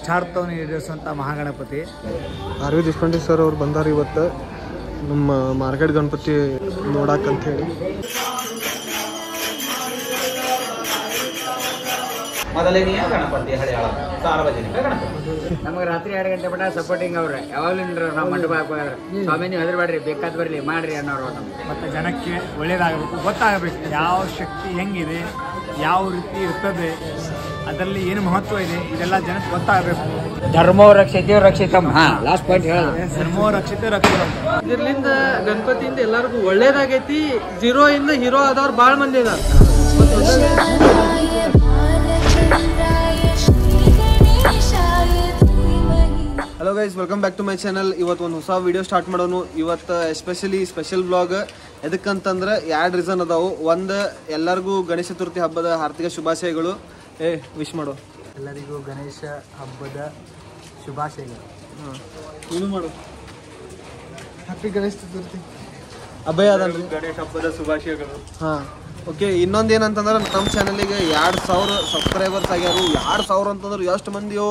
ಇಷ್ಟಾರ್ಥವನ್ನು ಈಡೇರಿಸುವಂಥ Mahaganapati R V Deshpande sir ಅವ್ರು ಬಂದಾರ ಇವತ್ತು ನಮ್ಮ ಮಾರ್ಕೆಟ್ ಗಣಪತಿ ನೋಡಾಕಂತ ಹೇಳಿ ಮೊದಲನೆಯ ಗಣಪತಿ ಹಳೆಯಾಳ ಸಾರ್ವಜನಿಕ ಗಣಪತಿ ನಮಗೆ ರಾತ್ರಿ ಎರಡು ಗಂಟೆ ಮಟ್ಟ ಸಪೋರ್ಟಿಂಗ್ ಅವ್ರೆ ಯಾವಾಗಲೂ ನಿಂಡ್ರ ನಾವು ಮಂಟಪ ಹಾಕೋದ್ರೆ ಸ್ವಾಮಿ ನೀವು ಹೆದರ್ಬೇಡ್ರಿ ಬೇಕಾದ್ ಬರ್ಲಿ ಮಾಡ್ರಿ ಅನ್ನೋರು ನಮ್ಗೆ ಮತ್ತು ಜನಕ್ಕೆ ಒಳ್ಳೆಯದಾಗಬೇಕು ಗೊತ್ತಾಗಬೇಕು ಯಾವ ಶಕ್ತಿ ಹೆಂಗಿದೆ ಯಾವ ರೀತಿ ಇರ್ತದೆ ಅದರಲ್ಲಿ ಏನು ಮಹತ್ವ ಇದೆ ಇದೆಲ್ಲ ಜನಕ್ಕೆ ಗೊತ್ತಾಗಬೇಕು ಧರ್ಮೋ ರಕ್ಷಿತೇವ್ ರಕ್ಷಿತಂ ಹಾ ಲಾಸ್ಟ್ ಪಾಯಿಂಟ್ ಹೇಳೋದು ಧರ್ಮೋ ರಕ್ಷಿತ ರಕ್ಷಿತ ಇದ್ರಲಿಂದ ಗಣಪತಿಯಿಂದ ಎಲ್ಲರಿಗೂ ಒಳ್ಳೇದಾಗೈತಿ ಜೀರೋ ಇಂದ ಹೀರೋ ಆದವ್ರು ಭಾಳ ಮಂದಿ ಇದಾರ hello guys welcome back to my channel ಇವತ್ತು ಒಂದು ಹೊಸ ವಿಡಿಯೋ ಸ್ಟಾರ್ಟ್ ಮಾಡೋನು ಇವತ್ತು ಎಸ್ಪೆಷಲಿ ಸ್ಪೆಷಲ್ ಬ್ಲಾಗ್ ಎದಕ್ಕಂತಂದ್ರೆ ಎರಡು ರೀಸನ್ ಅದಾವು ಒಂದು ಎಲ್ಲರಿಗೂ ಗಣೇಶ ಚತುರ್ಥಿ ಹಬ್ಬದ ಹಾರ್ದಿಕ ಶುಭಾಶಯಗಳು ಏ ವಿಶ್ ಮಾಡು ಎಲ್ಲರಿಗೂ ಗಣೇಶ ಹಬ್ಬದ ಶುಭಾಶಯಗಳು ಹಾಂ ನೀನು ಮಾಡು ಹ್ಯಾಪಿ ಗಣೇಶ ಚತುರ್ಥಿ ಅಭಯ ಅದಲ್ರಿ ಗಣೇಶ ಹಬ್ಬದ ಶುಭಾಶಯಗಳು ಹಾಂ ಓಕೆ ಇನ್ನೊಂದು ಏನಂತಂದ್ರೆ ನಮ್ಮ ಚಾನಲಿಗೆ ಎರಡು ಸಾವಿರ ಸಬ್ಸ್ಕ್ರೈಬರ್ಸ್ ಆಗ್ಯಾರು ಎರಡು ಸಾವಿರ ಅಂತಂದ್ರೆ ಎಷ್ಟು ಮಂದಿಯೋ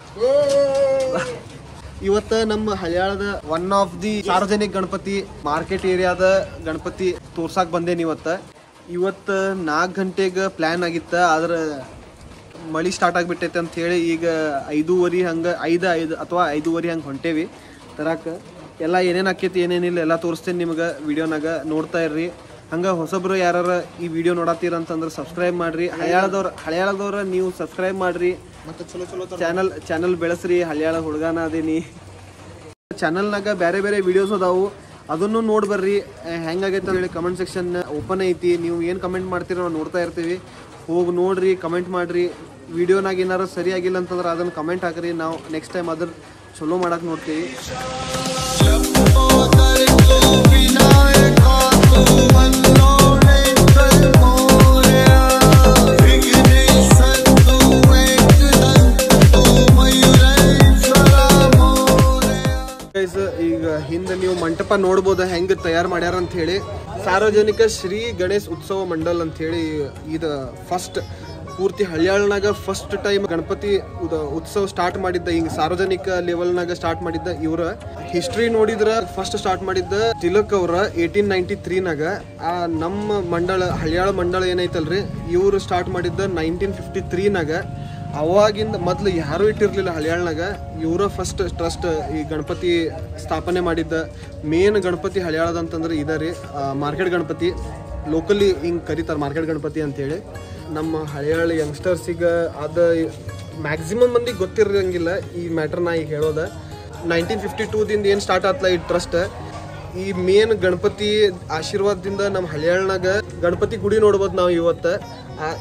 ಇವತ್ತು ನಮ್ಮ ಹಳ್ಯಾಳದ ಒನ್ ಆಫ್ ದಿ ಸಾರ್ವಜನಿಕ ಗಣಪತಿ ಮಾರ್ಕೆಟ್ ಏರಿಯಾದ ಗಣಪತಿ ತೋರ್ಸಾಕ್ ಬಂದೇನಿ ಇವತ್ತು ಇವತ್ತು ನಾಲ್ಕು ಗಂಟೆಗೆ ಪ್ಲ್ಯಾನ್ ಆಗಿತ್ತ ಆದ್ರೆ ಮಳಿ ಸ್ಟಾರ್ಟ್ ಆಗಿಬಿಟ್ಟೈತೆ ಅಂತ ಹೇಳಿ ಈಗ ಐದೂವರೆ ಹಂಗೆ ಐದು ಐದು ಅಥವಾ ಐದೂವರೆ ಹಂಗೆ ಹೊಂಟೇವಿ ತರಾಕ ಎಲ್ಲ ಏನೇನು ಆಕೈತಿ ಏನೇನಿಲ್ಲ ಎಲ್ಲ ತೋರಿಸ್ತೇನೆ ನಿಮ್ಗೆ ವಿಡಿಯೋನಾಗ ನೋಡ್ತಾ ಇರ್ರಿ ಹಂಗೆ ಹೊಸಬ್ರು ಯಾರು ಈ ವಿಡಿಯೋ ನೋಡತ್ತೀರ ಅಂತಂದ್ರೆ ಸಬ್ಸ್ಕ್ರೈಬ್ ಮಾಡ್ರಿ ಹಳ್ಯಾಳದವ್ರ ಹಳ್ಯಾಳದವ್ರ ನೀವು ಸಬ್ಸ್ಕ್ರೈಬ್ ಮಾಡ್ರಿ ಮತ್ತೆ ಚಲೋ ಚಲೋ ಚಾನಲ್ ಚಾನಲ್ ಬೆಳೆಸ್ರಿ ಹಳ್ಯಾಳ ಹುಡುಗನ ಅದೇನಿ ಚಾನಲ್ನಾಗ ಬೇರೆ ಬೇರೆ ವಿಡಿಯೋಸ್ ಅದಾವು ಅದನ್ನು ನೋಡಿ ಬರ್ರಿ ಹೆಂಗಾಗೈತೆ ಅಂತ ಹೇಳಿ ಕಮೆಂಟ್ ಸೆಕ್ಷನ್ ಓಪನ್ ಐತಿ ನೀವು ಏನು ಕಮೆಂಟ್ ಮಾಡ್ತೀರೋ ನಾವು ನೋಡ್ತಾ ಇರ್ತೀವಿ ಹೋಗಿ ನೋಡ್ರಿ ಕಮೆಂಟ್ ಮಾಡ್ರಿ ವಿಡಿಯೋನಾಗ ಏನಾರು ಸರಿಯಾಗಿಲ್ಲ ಅಂತಂದ್ರೆ ಅದನ್ನು ಕಮೆಂಟ್ ಹಾಕ್ರಿ ನಾವು ನೆಕ್ಸ್ಟ್ ಟೈಮ್ ಅದ್ರ ಚಲೋ ಮಾಡಕ್ಕೆ ನೋಡ್ತೀವಿ ಗೈಸ್ ಈಗ ಹಿಂದೆ ನೀವು ಮಂಟಪ ನೋಡ್ಬೋದು ಹೆಂಗೆ ತಯಾರು ಮಾಡ್ಯಾರ ಅಂತ ಹೇಳಿ ಸಾರ್ವಜನಿಕ ಶ್ರೀ ಗಣೇಶ್ ಉತ್ಸವ ಮಂಡಲ್ ಅಂತ ಹೇಳಿ ಇದು ಫಸ್ಟ್ ಪೂರ್ತಿ ಹಳ್ಯಾಳ್ನಾಗ ಫಸ್ಟ್ ಟೈಮ್ ಗಣಪತಿ ಉದ- ಉತ್ಸವ ಸ್ಟಾರ್ಟ್ ಮಾಡಿದ್ದ ಹಿಂಗ ಸಾರ್ವಜನಿಕ ಲೆವೆಲ್ನಾಗ ಸ್ಟಾರ್ಟ್ ಮಾಡಿದ್ದ ಇವ್ರ ಹಿಸ್ಟ್ರಿ ನೋಡಿದ್ರ ಫಸ್ಟ್ ಸ್ಟಾರ್ಟ್ ಮಾಡಿದ್ದ ತಿಲಕ್ ಅವ್ರ ಏಯ್ಟೀನ್ ನೈಂಟಿ ತ್ರೀನಾಗ ಆ ನಮ್ಮ ಮಂಡಳ ಹಳ್ಯಾಳ ಮಂಡಳ ಏನೈತಲ್ರಿ ಇವ್ರು ಸ್ಟಾರ್ಟ್ ಮಾಡಿದ್ದ ನೈನ್ಟೀನ್ ಫಿಫ್ಟಿ ತ್ರೀನಾಗ ಅವಾಗಿಂದ ಮೊದ್ಲು ಯಾರೂ ಇಟ್ಟಿರ್ಲಿಲ್ಲ ಹಳ್ಯಾಳ್ನಾಗ ಇವರ ಫಸ್ಟ್ ಟ್ರಸ್ಟ್ ಈ ಗಣಪತಿ ಸ್ಥಾಪನೆ ಮಾಡಿದ್ದ ಮೇನ್ ಗಣಪತಿ ಹಳ್ಯಾಳದ ಅಂತಂದ್ರೆ ಇದ ರೀ ಮಾರ್ಕೆಟ್ ಗಣಪತಿ ಲೋಕಲಿ ಹಿಂಗೆ ಕರೀತಾರೆ ಮಾರ್ಕೆಟ್ ಗಣಪತಿ ಅಂತೇಳಿ ನಮ್ಮ ಹಳ್ಯಾಳ ಯಂಗ್ಸ್ಟರ್ಸಿಗೆ ಅದ ಮ್ಯಾಕ್ಸಿಮಮ್ ಮಂದಿಗೆ ಗೊತ್ತಿರಂಗಿಲ್ಲ ಈ ಮ್ಯಾಟ್ರ್ ನಾ ಈಗ ಹೇಳೋದ ನೈನ್ಟೀನ್ ಫಿಫ್ಟಿ ಟೂದಿಂದ ಏನು ಸ್ಟಾರ್ಟ್ ಆತ್ಲ ಈ ಟ್ರಸ್ಟ್ ಈ ಮೇನ್ ಗಣಪತಿ ಆಶೀರ್ವಾದದಿಂದ ನಮ್ಮ ಹಳ್ಯಾಳ್ನಾಗ ಗಣಪತಿ ಗುಡಿ ನೋಡ್ಬೋದು ನಾವು ಇವತ್ತು ಆ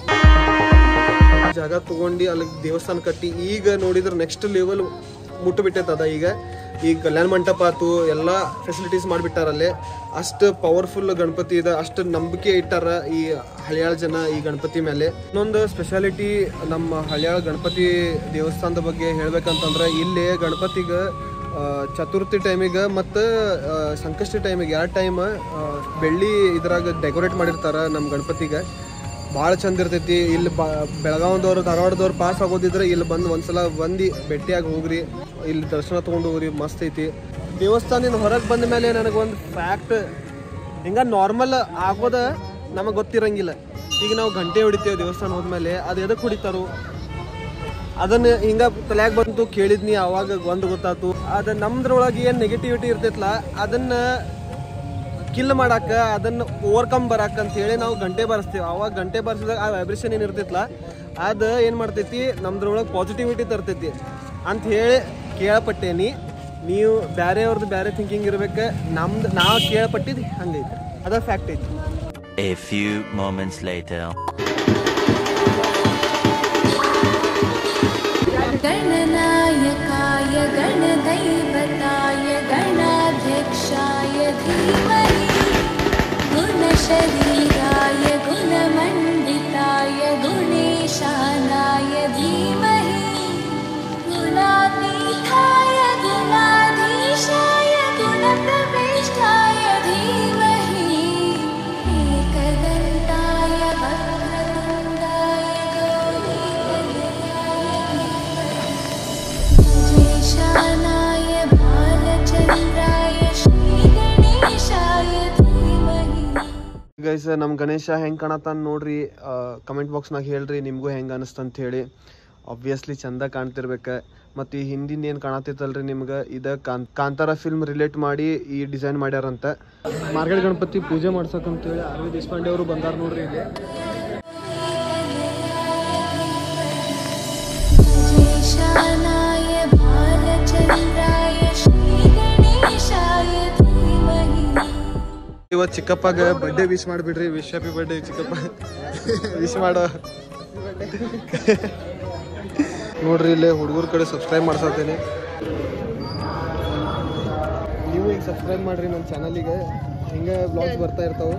ಜಾಗ ತಗೊಂಡು ಅಲ್ಲಿ ದೇವಸ್ಥಾನ ಕಟ್ಟಿ ಈಗ ನೋಡಿದ್ರೆ ನೆಕ್ಸ್ಟ್ ಲೆವೆಲ್ ಮುಟ್ಟಬಿಟ್ಟೈತೆ ಅದ ಈಗ ಈಗ ಕಲ್ಯಾಣ ಮಂಟಪ ಆತು ಎಲ್ಲ ಫೆಸಿಲಿಟೀಸ್ ಮಾಡಿಬಿಟ್ಟಾರಲ್ಲೇ ಅಷ್ಟು ಪವರ್ಫುಲ್ ಗಣಪತಿ ಇದೆ ಅಷ್ಟು ನಂಬಿಕೆ ಇಟ್ಟಾರ ಈ ಹಳ್ಯಾಳ ಜನ ಈ ಗಣಪತಿ ಮೇಲೆ ಇನ್ನೊಂದು ಸ್ಪೆಷಾಲಿಟಿ ನಮ್ಮ ಹಳ್ಯಾಳ ಗಣಪತಿ ದೇವಸ್ಥಾನದ ಬಗ್ಗೆ ಹೇಳ್ಬೇಕಂತಂದ್ರೆ ಇಲ್ಲಿ ಗಣಪತಿಗೆ ಆ, ಚತುರ್ಥಿ ಟೈಮಿಗೆ ಮತ್ತು ಸಂಕಷ್ಟಿ ಟೈಮಿಗೆ ಎರಡು ಟೈಮ್ ಬೆಳ್ಳಿ ಇದ್ರಾಗ ಡೆಕೋರೇಟ್ ಮಾಡಿರ್ತಾರೆ ನಮ್ಮ ಗಣಪತಿಗೆ ಭಾಳ ಚಂದ ಇರ್ತೈತಿ ಇಲ್ಲಿ ಬಾ ಬೆಳಗಾವದವ್ರು ಧಾರವಾಡದವ್ರು ಪಾಸ್ ಆಗೋದಿದ್ರೆ ಇಲ್ಲಿ ಬಂದು ಒಂದ್ಸಲ ಬಂದು ಭೇಟಿಯಾಗಿ ಹೋಗ್ರಿ ಇಲ್ಲಿ ದರ್ಶನ ತೊಗೊಂಡು ಹೋಗ್ರಿ ಮಸ್ತ್ ಐತಿ ದೇವಸ್ಥಾನದಿಂದ ಹೊರಗೆ ಬಂದ ಮೇಲೆ ನನಗೊಂದು ಫ್ಯಾಕ್ಟ್ ಹಿಂಗ ನಾರ್ಮಲ್ ಆಗೋದ ನಮಗೆ ಗೊತ್ತಿರಂಗಿಲ್ಲ ಈಗ ನಾವು ಗಂಟೆ ಹೊಡಿತೇವೆ ದೇವಸ್ಥಾನ ಹೋದ್ಮೇಲೆ ಅದು ಎದಕ್ಕೆ ಹೊಡಿತಾರೋ ಅದನ್ನ ಹಿಂಗ ತಲೆಯಾಗ ಬಂತು ಕೇಳಿದ್ನಿ ಅವಾಗ ಒಂದು ಗೊತ್ತಾತು ಅದ ನಮ್ದ್ರೊಳಗೆ ಏನು ನೆಗೆಟಿವಿಟಿ ಇರ್ತೈತಲ್ಲ ಅದನ್ನ ಕಿಲ್ ಮಾಡಾಕ ಅದನ್ನ ಓವರ್ಕಮ್ ಬರಾಕ ಅಂತ ಹೇಳಿ ನಾವು ಗಂಟೆ ಬಾರಿಸ್ತೀವಿ ಅವಾಗ ಗಂಟೆ ಬಾರಿಸಿದಾಗ ಆ ವೈಬ್ರೇಷನ್ ಏನು ಇರ್ತೈತಲ್ಲ ಅದು ಏನು ಮಾಡ್ತೈತಿ ನಮ್ದ್ರೊಳಗೆ ಪಾಸಿಟಿವಿಟಿ ತರ್ತೈತಿ ಅಂತ ಹೇಳಿ ಕೇಳಪಟ್ಟೇನಿ ನೀವು ಬೇರೆಯವ್ರದ್ದು ಬೇರೆ ಥಿಂಕಿಂಗ್ ಇರ್ಬೇಕು ನಮ್ದು ನಾವು ಕೇಳಪಟ್ಟಿದ್ದು ಹಂಗೈತಿ ಅದ ಫ್ಯಾಕ್ಟ್ ಐತಿ A few moments later. गणनायकाय गणदैवताय गणाध्यक्षाय धीमहि गुणशरीराय गुणमण्डिताय गुणेशानाय धीमहि गुणातीताय गुणाधीशाय गुणप्रविष्टाय धीमहि एकदन्ताय वक्रतुण्डाय गौरीतनयाय धीमहि ಗೈಸ್ ನಮ್ಮ ಗಣೇಶ ಹೆಂಗೆ ಕಾಣತ್ತಾನ ನೋಡ್ರಿ ಕಮೆಂಟ್ ಬಾಕ್ಸ್ನಾಗ ಹೇಳ್ರಿ ನಿಮಗೂ ಹೆಂಗೆ ಅನಿಸ್ತಂತ ಹೇಳಿ ಆಬ್ವಿಯಸ್ಲಿ ಚಂದ ಕಾಣ್ತಿರ್ಬೇಕು ಮತ್ತು ಈ ಹಿಂದಿನ ಏನು ಕಾಣತಿತ್ತಲ್ರಿ ನಿಮ್ಗೆ ಇದು ಕಾನ್ ಕಾಂತಾರ ಫಿಲ್ಮ್ ರಿಲೇಟ್ ಮಾಡಿ ಈ ಡಿಸೈನ್ ಮಾಡ್ಯಾರಂತ ಮಾರ್ಗಡ್ ಗಣಪತಿ ಪೂಜೆ ಮಾಡ್ಸಕ್ಕಂತೇಳಿ ಆರ್ ವಿ ದೇಶಪಾಂಡೆ ಅವರು ಬಂದಾರ ನೋಡ್ರಿ ಇಲ್ಲಿ गणेशानाय बालचन्द्राय श्रीगणेशाय धीमहि ಇವತ್ತು ಚಿಕ್ಕಪ್ಪಗೆ ಬರ್ಡೇ ವಿಶ್ ಮಾಡಿಬಿಡ್ರಿ ವಿಶ್ ಹ್ಯಾಪಿ ಬರ್ಡೇ ಚಿಕ್ಕಪ್ಪ ವಿಶ್ ಮಾಡೋ ನೋಡ್ರಿ ಇಲ್ಲೇ ಹುಡುಗರ ಕಡೆ ಸಬ್ಸ್ಕ್ರೈಬ್ ಮಾಡ್ಸತ್ತೇನೆ ನೀವು ಈಗ ಸಬ್ಸ್ಕ್ರೈಬ್ ಮಾಡ್ರಿ ನನ್ನ ಚಾನಲಿಗೆ ಹಿಂಗೆ ಬ್ಲಾಗ್ಸ್ ಬರ್ತಾ ಇರ್ತಾವೆ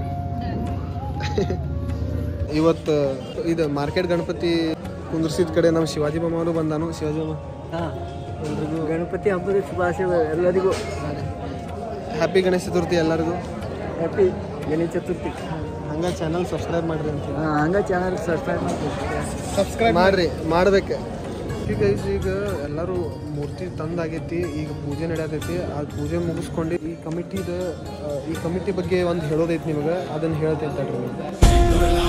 ಇವತ್ತು ಇದು ಮಾರ್ಕೆಟ್ ಗಣಪತಿ ಕುಂದ್ರಸಿದ ಕಡೆ ನಮ್ಮ ಶಿವಾಜಿ ಬೊಮ್ಮನು ಬಂದಾನು ಶಿವಾಜಿ ಬೊಮ್ಮ ಎಲ್ರಿಗೂ ಗಣಪತಿ ಹಬ್ಬದ ಶುಭಾಶಯ ಎಲ್ಲರಿಗೂ ಹ್ಯಾಪಿ ಗಣೇಶ ಚತುರ್ಥಿ ಎಲ್ಲರಿಗೂ ಹ್ಯಾಪಿ ಗಣೇಶ ಚತುರ್ಥಿ ಹಂಗೆ ಚಾನಲ್ ಸಬ್ಸ್ಕ್ರೈಬ್ ಮಾಡ್ರಿ ಅಂತ ಹಾಂ ಹಂಗೆ ಚಾನಲ್ ಸಬ್ಸ್ಕ್ರೈಬ್ ಮಾಡಿ ಸಬ್ಸ್ಕ್ರೈಬ್ ಮಾಡ್ರಿ ಮಾಡ್ಬೇಕು ಈಗ ಈಗ ಎಲ್ಲರೂ ಮೂರ್ತಿ ತಂದಾಗೈತಿ ಈಗ ಪೂಜೆ ನಡೆಯತೈತಿ ಆ ಪೂಜೆ ಮುಗಿಸ್ಕೊಂಡು ಈ ಕಮಿಟಿದ ಈ ಕಮಿಟಿ ಬಗ್ಗೆ ಒಂದು ಹೇಳೋದೈತಿ ನಿಮಗೆ ಅದನ್ನ ಹೇಳ್ತೇನೆ ತಡ್ರಿ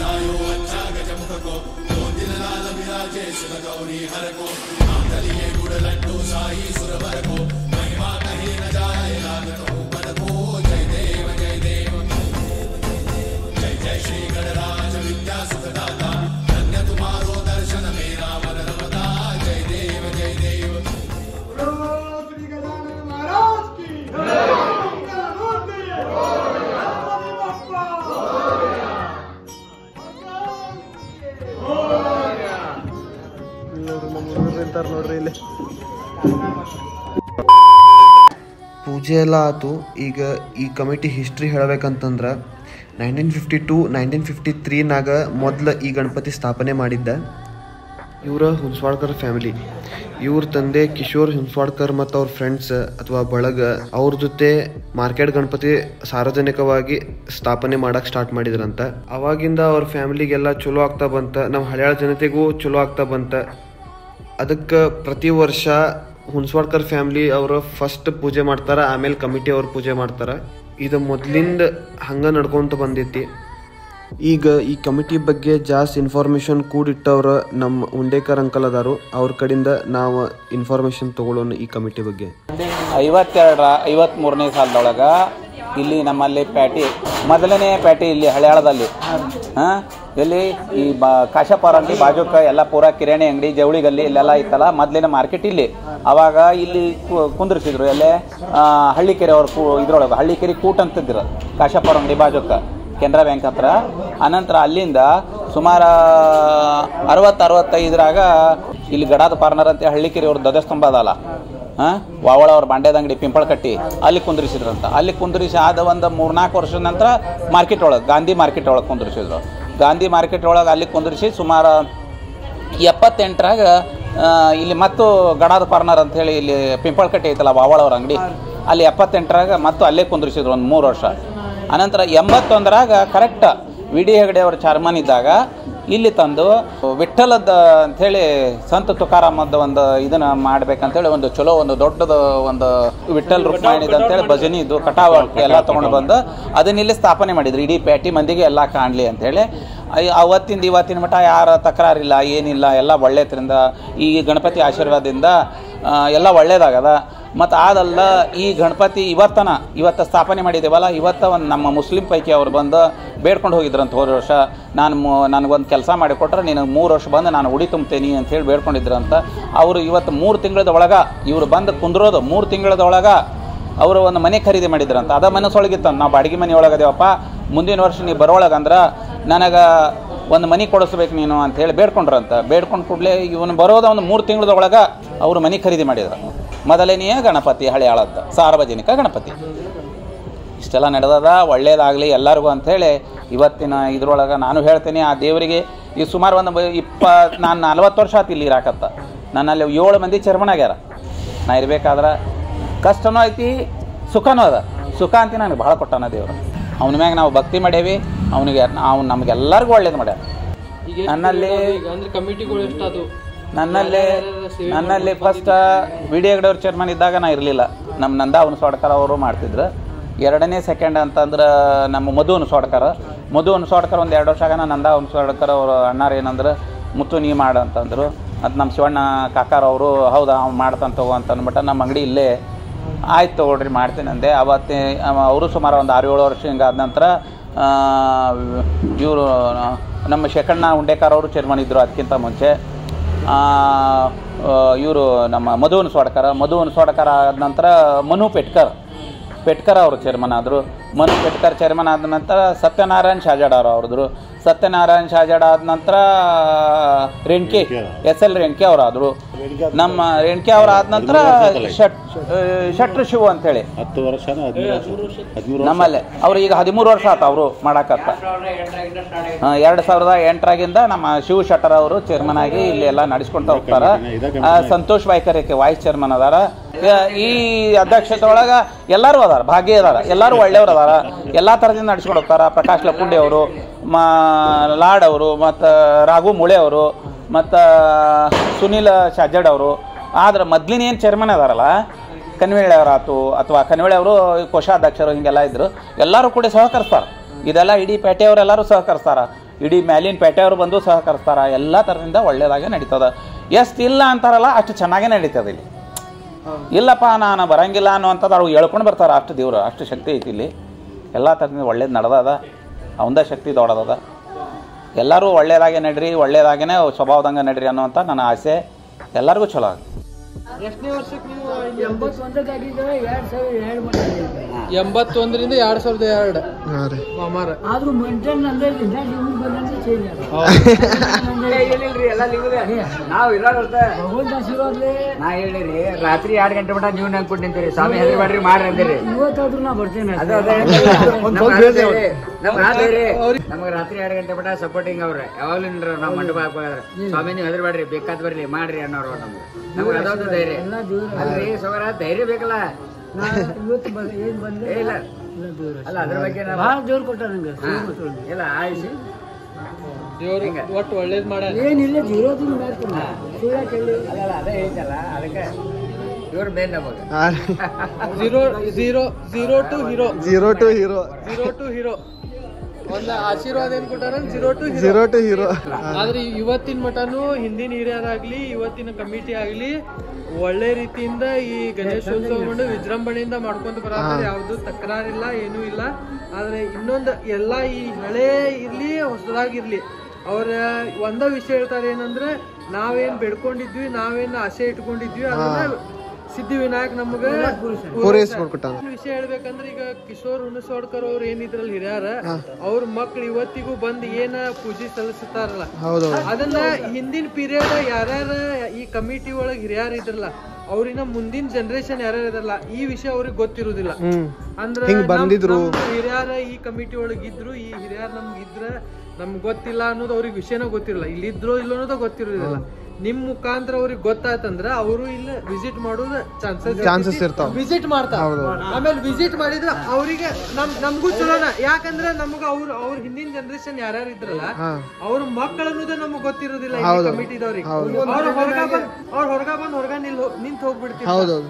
ನೋಡ್ರಿ ನಮ್ಮ ಹುಡುಗರು ನಿಂತಾರ ನೋಡ್ರಿ ಇಲ್ಲಿ ಪೂಜೆ ಎಲ್ಲ ಆತು ಈಗ ಈ ಕಮಿಟಿ ಹಿಸ್ಟ್ರಿ ಹೇಳಬೇಕಂತಂದ್ರೆ nineteen fifty two nineteen fifty ತ್ರೀನಾಗ ಮೊದಲು ಈ ಗಣಪತಿ ಸ್ಥಾಪನೆ ಮಾಡಿದ್ದ ಇವರ ಹುನ್ಸ್ವಾಡ್ಕರ್ ಫ್ಯಾಮಿಲಿ ಇವ್ರ ತಂದೆ ಕಿಶೋರ್ ಹುನ್ಸ್ವಾಡ್ಕರ್ ಮತ್ತು ಅವ್ರ ಫ್ರೆಂಡ್ಸ್ ಅಥವಾ ಬಳಗ ಅವ್ರ ಜೊತೆ ಮಾರ್ಕೆಟ್ ಗಣಪತಿ ಸಾರ್ವಜನಿಕವಾಗಿ ಸ್ಥಾಪನೆ ಮಾಡಕ್ ಸ್ಟಾರ್ಟ್ ಮಾಡಿದ್ರಂತ ಅವಾಗಿಂದ ಅವ್ರ ಫ್ಯಾಮಿಲಿಗೆಲ್ಲ ಚಲೋ ಆಗ್ತಾ ಬಂತ ನಮ್ಮ ಹಳ್ಯಾಳ ಜನತೆಗೂ ಚಲೋ ಆಗ್ತಾ ಬಂತ ಅದಕ್ಕೆ ಪ್ರತಿ ವರ್ಷ ಹುನ್ಸ್ವಾಡ್ಕರ್ ಫ್ಯಾಮಿಲಿ ಅವರು ಫಸ್ಟ್ ಪೂಜೆ ಮಾಡ್ತಾರ ಆಮೇಲೆ ಕಮಿಟಿ ಅವ್ರು ಪೂಜೆ ಮಾಡ್ತಾರ ಇದು ಮೊದ್ಲಿಂದ ಹಂಗ ನಡ್ಕೊಂತ ಬಂದೈತಿ ಈಗ ಈ ಕಮಿಟಿ ಬಗ್ಗೆ ಜಾಸ್ತಿ ಇನ್ಫಾರ್ಮೇಶನ್ ಕೂಡಿಟ್ಟವ್ರ ನಮ್ಮ ಉಂಡೇಕರ್ ಅಂಕಲ್ ಅದಾರು ಅವ್ರ ಕಡೆಯಿಂದ ನಾವು ಇನ್ಫಾರ್ಮೇಶನ್ ತಗೊಳ್ಳೋಣ ಈ ಕಮಿಟಿ ಬಗ್ಗೆ ಐವತ್ತೆರಡರ ಐವತ್ಮೂರನೇ ಸಾಲದೊಳಗೆ ಇಲ್ಲಿ ನಮ್ಮಲ್ಲಿ ಪ್ಯಾಟಿ ಮೊದಲನೇ ಪ್ಯಾಟಿ ಇಲ್ಲಿ ಹಳ್ಯಾಳದಲ್ಲಿ ಹಾಂ ಎಲ್ಲಿ ಈ ಬಾ ಕಾಶಪಾರಂಗಿ ಬಾಜುಕ ಎಲ್ಲ ಪೂರ ಕಿರಾಣಿ ಅಂಗಡಿ ಜವಳಿ ಗಲ್ಲಿ ಇಲ್ಲೆಲ್ಲ ಇತ್ತಲ್ಲ ಮೊದಲಿನ ಮಾರ್ಕೆಟ್ ಇಲ್ಲಿ ಅವಾಗ ಇಲ್ಲಿ ಕು- ಕುಂದ್ರಿಸಿದ್ರು ಎಲ್ಲೇ ಆ, ಹಳ್ಳಿಕೆರೆ ಅವ್ರ ಕು ಇದ್ರೊಳಗೆ ಹಳ್ಳಿಕೆರೆ ಕೂಟ್ ಅಂತಿದ್ರು ಕಾಶಪಾರ ಅಂಗಡಿ ಬಾಜುಕ ಕೆನರಾ ಬ್ಯಾಂಕ್ ಹತ್ರ ಅನಂತರ ಅಲ್ಲಿಂದ ಸುಮಾರು ಅರವತ್ತು ಅರವತ್ತೈದರಾಗ ಇಲ್ಲಿ ಗಡಾದ ಪಾರ್ನರ್ ಅಂತ ಹಳ್ಳಿಕೆರೆ ಅವ್ರ ಧ್ವಜಸ್ತಂಭ ಅದಲ್ಲ ಹಾಂ ವಾವಳ ಅವ್ರ ಬಾಂಡ್ಯದ ಅಂಗಡಿ ಪಿಂಪಳ ಕಟ್ಟಿ ಅಲ್ಲಿ ಕುಂದ್ರಿಸಿದ್ರಂತ ಅಲ್ಲಿ ಕುಂದ್ರಿಸಿ ಆದ ಒಂದು ಮೂರ್ನಾಲ್ಕು ವರ್ಷದ ನಂತರ ಮಾರ್ಕೆಟ್ ಒಳಗೆ ಗಾಂಧಿ ಮಾರ್ಕೆಟ್ ಒಳಗೆ ಕುಂದ್ರಿಸಿದ್ರು ಗಾಂಧಿ ಮಾರ್ಕೆಟ್ ಒಳಗೆ ಅಲ್ಲಿ ಕುಂದ್ರಿಸಿ ಸುಮಾರು ಎಪ್ಪತ್ತೆಂಟರಾಗ ಆ, ಇಲ್ಲಿ ಮತ್ತು ಗಡಾದ ಪಾರ್ನರ್ ಅಂತ ಹೇಳಿ ಇಲ್ಲಿ ಪಿಂಪಳ ಕಟ್ಟಿ ಐತಲ್ಲ ವಾವಳ ಅವ್ರ ಅಂಗಡಿ ಅಲ್ಲಿ ಎಪ್ಪತ್ತೆಂಟರಾಗ ಮತ್ತು ಅಲ್ಲೇ ಕುಂದ್ರಿಸಿದ್ರು ಒಂದು ಮೂರು ವರ್ಷ ಅನಂತರ ಎಂಬತ್ತೊಂದರಾಗ ಕರೆಕ್ಟ್ ವಿ ಡಿ ಹೆಗಡೆ ಅವ್ರ ಚಾರ್ಮನ್ ಇದ್ದಾಗ ಇಲ್ಲಿ ತಂದು ವಿಠಲದ ಅಂಥೇಳಿ ಸಂತ ತುಕಾರಾಮದ ಒಂದು ಇದನ್ನ ಮಾಡ್ಬೇಕಂತೇಳಿ ಒಂದು ಚಲೋ ಒಂದು ದೊಡ್ಡದು ಒಂದು ವಿಠಲ್ ರುಕ್ಮಾಣಿದ ಅಂತೇಳಿ ಭಜನಿ ಇದ್ದು ಕಟಾವ ಎಲ್ಲ ತೊಗೊಂಡು ಬಂದು ಅದನ್ನ ಇಲ್ಲಿ ಸ್ಥಾಪನೆ ಮಾಡಿದ್ರು ಇಡೀ ಪ್ಯಾಟಿ ಮಂದಿಗೆ ಎಲ್ಲ ಕಾಣಲಿ ಅಂತೇಳಿ ಐ- ಅವತ್ತಿಂದ ಇವತ್ತಿನ ಮಟ್ಟ ಯಾರ ತಕರಾರಿಲ್ಲ ಏನಿಲ್ಲ ಎಲ್ಲ ಒಳ್ಳೆದ್ರಿಂದ ಈ ಗಣಪತಿ ಆಶೀರ್ವಾದದಿಂದ ಆ, ಎಲ್ಲ ಒಳ್ಳೇದಾಗದ ಮತ್ತು ಆದಲ್ಲ ಈ ಗಣಪತಿ ಇವತ್ತನ ಇವತ್ತು ಸ್ಥಾಪನೆ ಮಾಡಿದ್ದೇವಲ್ಲ ಇವತ್ತ ಒಂದು ನಮ್ಮ ಮುಸ್ಲಿಂ ಪೈಕಿ ಅವ್ರು ಬಂದು ಬೇಡ್ಕೊಂಡು ಹೋಗಿದ್ರಂತ ಹೋದ ವರ್ಷ ನಾನು ಮು- ನನಗೊಂದು ಕೆಲಸ ಮಾಡಿಕೊಟ್ರೆ ನೀನು ಮೂರು ವರ್ಷ ಬಂದು ನಾನು ಉಡಿ ತುಂಬ್ತೇನೆ ಅಂತ ಹೇಳಿ ಬೇಡ್ಕೊಂಡಿದ್ರಂತ ಅವರು ಇವತ್ತು ಮೂರು ತಿಂಗಳದ ಒಳಗೆ ಇವರು ಬಂದು ಕುಂದ್ರೋದು ಮೂರು ತಿಂಗಳದ ಒಳಗೆ ಅವರು ಒಂದು ಮನೆ ಖರೀದಿ ಮಾಡಿದ್ರಂತ ಅದ ಮನಸ್ಸೊಳಗಿತ್ತು ನಾವು ಬಾಡಿಗೆ ಮನೆ ಒಳಗದೇವಪ್ಪ ಮುಂದಿನ ವರ್ಷ ನೀವು ಬರೋಳಗಂದ್ರೆ ನನಗೆ ಒಂದು ಮನೆ ಕೊಡಿಸ್ಬೇಕು ನೀನು ಅಂತ ಹೇಳಿ ಬೇಡ್ಕೊಂಡ್ರಂತ ಬೇಡ್ಕೊಂಡು ಕೂಡಲೇ ಇವನು ಬರೋದ ಒಂದು ಮೂರು ತಿಂಗಳದ ಒಳಗೆ ಅವರು ಮನೆ ಖರೀದಿ ಮಾಡಿದ್ರು ಮೊದಲನೆಯ ಗಣಪತಿ ಹಳೆಯಾಳದ್ದು ಸಾರ್ವಜನಿಕ ಗಣಪತಿ ಇಷ್ಟೆಲ್ಲ ನಡೆದದ ಒಳ್ಳೇದಾಗಲಿ ಎಲ್ಲರಿಗೂ ಅಂಥೇಳಿ ಇವತ್ತಿನ ಇದ್ರೊಳಗೆ ನಾನು ಹೇಳ್ತೀನಿ ಆ ದೇವರಿಗೆ ಈ ಸುಮಾರು ಒಂದು ಬ- ಇಪ್ಪ ನಾನು ನಲ್ವತ್ತು ವರ್ಷ ಆತು ಇಲ್ಲಿ ಇರಾಕತ್ತ ನನ್ನಲ್ಲಿ ಏಳು ಮಂದಿ ಚರ್ಮನ್ ಆಗ್ಯಾರ ನಾ ಇರ್ಬೇಕಾದ್ರೆ ಕಷ್ಟನೂ ಐತಿ ಸುಖನೂ ಅದ ಸುಖ ಅಂತ ನನಗೆ ಭಾಳ ಕೊಟ್ಟಾನ ದೇವರು ಅವನ ಮ್ಯಾಗ ನಾವು ಭಕ್ತಿ ಮಾಡೇವಿ ಅವನಿಗೆ ಅವ್ನು ನಮಗೆಲ್ಲರಿಗೂ ಒಳ್ಳೇದು ಮಾಡ್ಯಾರ ನನ್ನಲ್ಲಿ ಅಂದ್ರೆ ಕಮಿಟಿಗಳು ಎಷ್ಟಾದು ನನ್ನಲ್ಲಿ ನನ್ನಲ್ಲಿ ಫಸ್ಟ್ ವಿಡಿಯೋಗಡವ್ರ ಚೇರ್ಮನ್ ಇದ್ದಾಗ ನಾ ಇರಲಿಲ್ಲ ನಮ್ಮ ನಂದ ಅವನು ಸೋಡ್ಕರ್ ಅವರು ಮಾಡ್ತಿದ್ರು ಎರಡನೇ ಸೆಕೆಂಡ್ ಅಂತಂದ್ರೆ ನಮ್ಮ ಮಧುವನು ಸೋಡ್ಕರ್ ಮಧು ಅನ್ಸೋಡ್ಕರ್ ಒಂದು ಎರಡು ವರ್ಷ ಆಗನ ನಂದ ಅನ್ಸೋಡ್ಕರ್ ಅವರು ಅಣ್ಣಾರು ಏನಂದ್ರೆ ಮುತ್ತು ನೀ ಮಾಡು ಅಂತಂದರು ಅದು ನಮ್ಮ ಶಿವಣ್ಣ ಕಾಕಾರ ಅವರು ಹೌದಾ ಅವ್ನು ಮಾಡ್ತಾನೆ ತಗೋ ಅಂತ ಅಂದ್ಬಿಟ್ಟು ನಮ್ಮ ಅಂಗಡಿ ಇಲ್ಲೇ ಆಯ್ತು ತಗೊಳ್ರಿ ಮಾಡ್ತೀನಿ ಅಂದೆ ಅವತ್ತೇ ಅವರು ಸುಮಾರು ಒಂದು ಆರು ಏಳು ವರ್ಷ ಹಿಂಗಾದ ನಂತರ ಇವರು ನಮ್ಮ ಶೇಖಣ್ಣ ಉಂಡೇಕರ್ ಅವರು ಚೇರ್ಮನ್ ಇದ್ದರು ಅದಕ್ಕಿಂತ ಮುಂಚೆ ಇವರು ನಮ್ಮ ಮಧು ಅನ್ಸ್ವಾಡ್ಕರ ಮಧು ಅನ್ಸ್ವಾಡ್ಕರ ಆದ ನಂತರ ಮನು ಪೆಟ್ಕರ್ ಪೆಟ್ಕರ್ ಅವರು ಚೇರ್ಮನ್ ಆದರು ಮನು ಪೆಟ್ಕರ್ ಚೇರ್ಮನ್ ಆದ ನಂತರ ಸತ್ಯನಾರಾಯಣ್ ಶಾಜಾಡಾರ್ ಅವ್ರದ್ರು ಸತ್ಯನಾರಾಯಣ್ ಶಾಜಾಡ್ ಆದ ನಂತರ ರೇಣ್ಕೆ ಎಸ್ ಎಲ್ ರೇಣ್ಕೆ ಅವರಾದರು ನಮ್ಮ ರೇಣ್ಕೆ ಅವ್ರು ಆದ ನಂತರ ಶಟ್ ಶಟ್ರು ಶಿವು ಅಂತೇಳಿ ಹತ್ತು ವರ್ಷ ಹದಿಮೂರು ಹದಿಮೂರು ನಮ್ಮಲ್ಲೇ ಅವ್ರು ಈಗ ಹದಿಮೂರು ವರ್ಷ ಆತ ಅವರು ಮಾಡಾಕತ್ತ ಎರಡು ಸಾವಿರದ ಎಂಟರಾಗಿಂದ ನಮ್ಮ ಶಿವ ಶೆಟ್ಟರ್ ಅವರು ಚೇರ್ಮನ್ ಆಗಿ ಇಲ್ಲಿ ಎಲ್ಲ ನಡೆಸ್ಕೊಂತ ಹೋಗ್ತಾರ ಆ, ಸಂತೋಷ್ ವೈಕರ್ಯಕ್ಕೆ ವೈಸ್ ಚೇರ್ಮನ್ ಅದಾರ ಯ- ಈ ಅಧ್ಯಕ್ಷತೆ ಒಳಗ ಎಲ್ಲರೂ ಅದಾರ ಭಾಗ್ಯ ಅದಾರ ಎಲ್ಲರೂ ಒಳ್ಳೆಯವ್ರು ಅದಾರ ಎಲ್ಲಾ ಥರದಿಂದ ನಡ್ಸ್ಕೊಂಡು ಹೋಗ್ತಾರ ಪ್ರಕಾಶ್ ಲಪುಂಡಿ ಅವರು ಮಾ ಲಾಡ್ ಅವರು ಮತ್ತು ರಾಘು ಮುಳೆ ಅವರು ಮತ್ತು ಸುನಿಲ್ ಶಾಜಡ್ ಅವರು ಆದ್ರೆ ಮೊದ್ಲಿನ ಏನು ಚೇರ್ಮನ್ ಅದಾರಲ್ಲ ಕನ್ವೇಳೆ ಅವರಾತು ಅಥವಾ ಕನ್ವೇಳೆ ಅವರು ಕೋಶಾಧ್ಯಕ್ಷರು ಹಿಂಗೆಲ್ಲ ಇದ್ರು ಎಲ್ಲರೂ ಕೂಡ ಸಹಕರಿಸ್ತಾರೆ ಇದೆಲ್ಲ ಇಡೀ ಪೇಟೆಯವರೆಲ್ಲರೂ ಸಹಕರಿಸ್ತಾರ ಇಡೀ ಮ್ಯಾಲಿನ ಪೇಟೆಯವರು ಬಂದು ಸಹಕರಿಸ್ತಾರ ಎಲ್ಲ ಥರದಿಂದ ಒಳ್ಳೇದಾಗೆ ನಡೀತದ ಎಷ್ಟು ಇಲ್ಲ ಅಂತಾರಲ್ಲ ಅಷ್ಟು ಚೆನ್ನಾಗೇ ನಡೀತದೆ ಇಲ್ಲಿ ಇಲ್ಲಪ್ಪ ನಾನು ಬರಂಗಿಲ್ಲ ಅನ್ನುವಂಥದ್ದು ಅವ್ರು ಹೇಳ್ಕೊಂಡು ಬರ್ತಾರೆ ಅಷ್ಟು ದೇವ್ರು ಅಷ್ಟು ಶಕ್ತಿ ಐತಿ ಇಲ್ಲಿ ಎಲ್ಲ ಥರದಿಂದ ಒಳ್ಳೇದು ನಡೆದದ ಅವಂದ ಶಕ್ತಿ ದೊಡ್ಡದದ ಎಲ್ಲರೂ ಒಳ್ಳೇದಾಗೆ ನಡ್ರಿ ಒಳ್ಳೇದಾಗೇ ಸ್ವಭಾವದಂಗೆ ನಡ್ರಿ ಅನ್ನುವಂಥ ನನ್ನ ಆಸೆ ಎಲ್ಲರಿಗೂ ಚಲೋ ಆಗುತ್ತೆ ಎಷ್ಟನೇ ವರ್ಷಕ್ಕೆ ನೀವು ಎಂಬತ್ತೊಂದಕ್ಕಾಗಿದ್ದರೆ ಎರಡು ಸಾವಿರ ಎರಡು ಮಾಡಿ ಎಂಬತ್ತೊಂದರಿಂದ ಎರಡ್ ಸಾವಿರದ ಎರಡು ಹಾಂ ರೀ ಮಾಮಾರ ಆದ್ರೂ ಮೇಂಟೈನ್ ಅಂದ್ರೆ ನಿಮ್ಗೆ ಬಂದಂಗೆ ಚೇಂಜ್ ಹೇಳಿಲ್ರಿ ಎಲ್ಲ ನಿಮ್ಗೆ ನಾವ್ ಇರೋರ್ತ ಭಗವಂತ ಆಶೀರ್ವಾದ್ಲೆ ನಾ ಹೇಳಿರಿ ರಾತ್ರಿ ಎರಡ್ ಗಂಟೆ ಮಟ ನೀವು ನಂಗೆ ನಿಂತೀರಿ ಸ್ವಾಮಿ ಹೆದರಿ ಮಾಡ್ರಿ ಮಾಡ್ರಿ ಅಂದಿರಿ ಇವತ್ತಾದ್ರೂ ನಾ ಬರ್ತೇನೆ ಅದು ಅದೇ ನಮ್ಗ್ ಆಸೆ- ನಮ್ಗ್ ಆಸೆ ರೀ. ನಮ್ಗ್ ರಾತ್ರಿ ಎರಡು ಗಂಟೆ ಮಟ ಸಪೋರ್ಟಿಂಗ್ ಅವ್ರೆ ಯಾವಾಗ್ಲೂ ನಿಂದ್ರ ನಾವ್ ಮಂಟಪ ಹಾಕೋದ್ರ ಸ್ವಾಮಿ ನೀವು ಹೆದರ್ಬೇಡ್ರಿ ಬೇಕಾದ್ ಬರ್ಲಿ ಮಾಡ್ರಿ ಅನ್ನೋರು ನಮ್ಗೆ ನಮ್ಗೆ ಅದೊಂದು ಧೈರ್ಯ ಎಲ್ಲ ದೇವ್ರ ಅಲ್ರಿ ಸೋಗರ ಧೈರ್ಯ ಬೇಕಲ್ಲ ನಾ ಇವತ್ತು ಬಂದ ಏನ್ ಬಂದೆ ಏ, ಇಲ್ಲ ಎಲ್ಲ ದೇವ್ರ ಅಲ್ಲ ಅದ್ರ ಬಗ್ಗೆ ನಾವು ಭಾಳ ದೇವ್ರು ಕೊಟ್ಟಾರ ನಂಗೆ ಇಲ್ಲ ಆಯ್ಸಿ ದೇವ್ರು ಒಟ್ಟು ಒಳ್ಳೇದ್ ಮಾಡ್ಯಾರ ಏನಿಲ್ಲ ಜೀರೋ ದಿನ ಮಾಡ್ತೀನಿ ಸುಳ್ಳ ಕೇಳಿ ಅಲ್ಲ ಅಲ್ಲ ಅದೇ ಹೇಳ್ತಲ್ಲ ಅದಕ್ಕೆ ಇವ್ರ ಮೇನ್ ನಮಗ ಹಾಂ ರೀ zero zero zero to hero zero to hero zero to hero ಒಂದ್ ಆಶೀರ್ವಾದ ಏನ್ ಕೊಟ್ಟಾರ zero to hero zero to hero ಆದ್ರೆ ಇವತ್ತಿನ ಮಟನು ಹಿಂದಿನ ಹಿರಿಯರಾಗ್ಲಿ ಇವತ್ತಿನ ಕಮಿಟಿ ಆಗ್ಲಿ ಒಳ್ಳೆ ರೀತಿಯಿಂದ ಈ ಗಣೇಶೋತ್ಸವವನ್ನು ವಿಜೃಂಭಣೆಯಿಂದ ಮಾಡ್ಕೊಂತ ಬರತಾರೆ ಯಾವ್ದು ತಕರಾರಿಲ್ಲ ಏನೂ ಇಲ್ಲ ಆದ್ರೆ ಇನ್ನೊಂದು ಎಲ್ಲ ಈ ಹಳೆ ಇರ್ಲಿ ಹೊಸದಾಗಿರ್ಲಿ ಅವ್ರ ಒಂದ ವಿಷಯ ಹೇಳ್ತಾರೆ ಏನಂದ್ರೆ ನಾವೇನ್ ಬೆಡ್ಕೊಂಡಿದ್ವಿ ನಾವೇನ್ ಆಸೆ ಇಟ್ಕೊಂಡಿದ್ವಿ ಅದನ್ನ ಸಿದ್ಧಿ ವಿನಾಯಕ್ ನಮಗ ಪೂರೈಸ್ಕೊಟ್ಟಾನ ಒಂದ್ ವಿಷಯ ಹೇಳ್ಬೇಕಂದ್ರೆ ಈಗ ಕಿಶೋರ್ ಹುಣಸೋಡ್ಕರ್ ಅವ್ರು ಏನಿದ್ರಲ್ಲಿ ಹಿರಿಯರ ಅವ್ರ ಮಕ್ಳು ಇವತ್ತಿಗೂ ಬಂದ್ ಏನ ಪೂಜೆ ಸಲ್ಲಿಸ್ತಾರಲ್ಲ ಹೌದು ಅದನ್ನ ಹಿಂದಿನ ಪೀರಿಯಡ್ ಯಾರ್ಯಾರ ಈ ಕಮಿಟಿ ಒಳಗ್ ಹಿರಿಯರ್ ಇದ್ರಲ್ಲ ಅವ್ರಿನ ಮುಂದಿನ ಜನರೇಷನ್ ಯಾರ್ಯಾರ ಇದ್ರಲ್ಲ ಈ ವಿಷಯ ಅವ್ರಿಗೆ ಗೊತ್ತಿರುದಿಲ್ಲ ಹ್ಮ್ ಅಂದ್ರ ಹಿಂಗ್ ಬಂದಿದ್ರು. ಹಿರಿಯರ ಈ ಕಮಿಟಿ ಒಳಗ್ ಇದ್ರು ಈ ಹಿರಿಯರ್ ನಮ್ಗೆ ಇದ್ರ ನಮ್ಗೆ ಗೊತ್ತಿಲ್ಲ ಅನ್ನೋದು ಅವ್ರಿಗೆ ವಿಷಯನ ಗೊತ್ತಿರಲ್ಲ ಇಲ್ಲಿ ಇದ್ರು ಇಲ್ಲ ಅನ್ನೋದು ಗೊತ್ತಿರೋದಿಲ್ಲ ನಿಮ್ ಮುಖಾಂತರ ಅವ್ರಿಗೆ ಗೊತ್ತಾಯ್ತಂದ್ರ ಅವರು ಇಲ್ಲ ವಿಸಿಟ್ ಮಾಡೋದು ಚಾನ್ಸಸ್ ಚಾನ್ಸಸ್ ಇರ್ತಾವ ವಿಸಿಟ್ ಮಾಡ್ತಾರ ಆಮೇಲೆ ವಿಸಿಟ್ ಮಾಡಿದ್ರೆ ಅವರಿಗೆ ನಮ್ ನಮಗೂ ಚಲೋನ ಯಾಕಂದ್ರೆ ನಮಗ ಅವ್ರ ಅವ್ರ ಹಿಂದಿನ ಜನರೇಷನ್ ಯಾರ್ಯಾರು ಇದ್ರಲ್ಲ ಅವ್ರ ಮಕ್ಕಳು ಅನ್ನೋದೇ ನಮಗ್ ಗೊತ್ತಿರೋದಿಲ್ಲ ಈ ಕಮಿಟಿದವ್ರಿಗೆ ಅವ್ರ ಹೊರಗ ಬಂದ್ ಅವ್ರ ಹೊರಗ ಬಂದ್ ಹೊರಗ ನಿಲ್ ನಿಂತ ಹೋಗ್ಬಿಡ್ತೀವಿ ಹೌದೌದು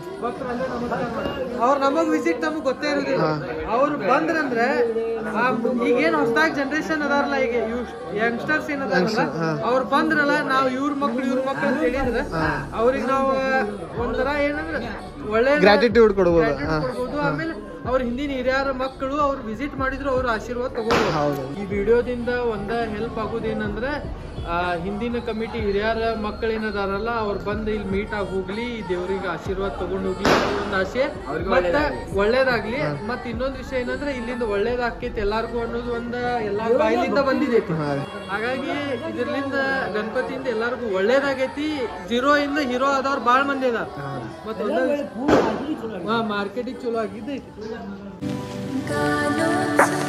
ಅವ್ರ ನಮಗ್ ವಿಸಿಟ್ ನಮಗ್ ಗೊತ್ತೇ ಇರೋದಿಲ್ಲ ಅವ್ರು ಬಂದ್ರಂದ್ರೆ ಆ ಈಗೇನ್ ಹೊಸದಾಗಿ ಜನರೇಷನ್ ಅದಾರಲ್ಲ ಈಗ ಯಂಗ್ಸ್ಟರ್ಸ್ ಏನ್ ಅದಾರಲ್ಲ ಅವ್ರು ಬಂದ್ರಲ್ಲ ನಾವ್ ಇವ್ರ ಮಕ್ಳು ಇವ್ರ ಮಕ್ಳು ಅಂತ ಹೇಳಿದ್ರೆ ಅವ್ರಿಗೆ ನಾವು ಒಂಥರ ಏನಂದ್ರೆ ಒಳ್ಳೆ Gratitude ಕೊಡ್ಬೋದು. gratitude ಕೊಡ್ಬೋದು ಆಮೇಲೆ ಅವ್ರ ಹಿಂದಿನ ಹಿರಿಯರ ಮಕ್ಕಳು ಅವ್ರು ವಿಸಿಟ್ ಮಾಡಿದ್ರು ಅವ್ರ ಆಶೀರ್ವಾದ ತಗೋಬಹುದು ಈ ವಿಡಿಯೋದಿಂದ ಒಂದ ಹೆಲ್ಪ್ ಆಗೋದೇನಂದ್ರೆ ಆ, ಹಿಂದಿನ ಕಮಿಟಿ ಹಿರಿಯರ ಮಕ್ಕಳು ಏನದಾರಲ್ಲ ಅವ್ರು ಬಂದು ಇಲ್ಲಿ ಮೀಟ್ ಆಗಿ ಹೋಗ್ಲಿ ಈ ದೇವ್ರಿಗೆ ಆಶೀರ್ವಾದ ತಗೊಂಡ್ ಹೋಗ್ಲಿ ಅನ್ನೋ ಒಂದು ಆಸೆ ಮತ್ತೆ ಒಳ್ಳೇದಾಗ್ಲಿ ಮತ್ ಇನ್ನೊಂದ್ ವಿಷಯ ಏನಂದ್ರೆ ಇಲ್ಲಿಂದ ಒಳ್ಳೇದಾಕೈತಿ ಎಲ್ಲಾರ್ಗು ಅನ್ನೋದು ಒಂದ ಎಲ್ಲಾರ ಬಾಯಿಲಿಂದ ಬಂದಿದೈತಿ ಹಾಗಾಗಿ ಇದ್ರಲಿಂದ ಗಣಪತಿಯಿಂದ ಎಲ್ಲಾರ್ಗು ಒಳ್ಳೇದಾಗೈತಿ ಜೀರೋ ಇಂದ ಹೀರೋ ಆದವ್ರು ಬಾಳ್ ಮಂದಿ ಅದಾರ ಮತ್ತೆ ಮಾರ್ಕೆಟಿಗೆ ಚಲೋ ಆಗಿದ್ದೈತಿ ಕಾಲೋತ್ಸವ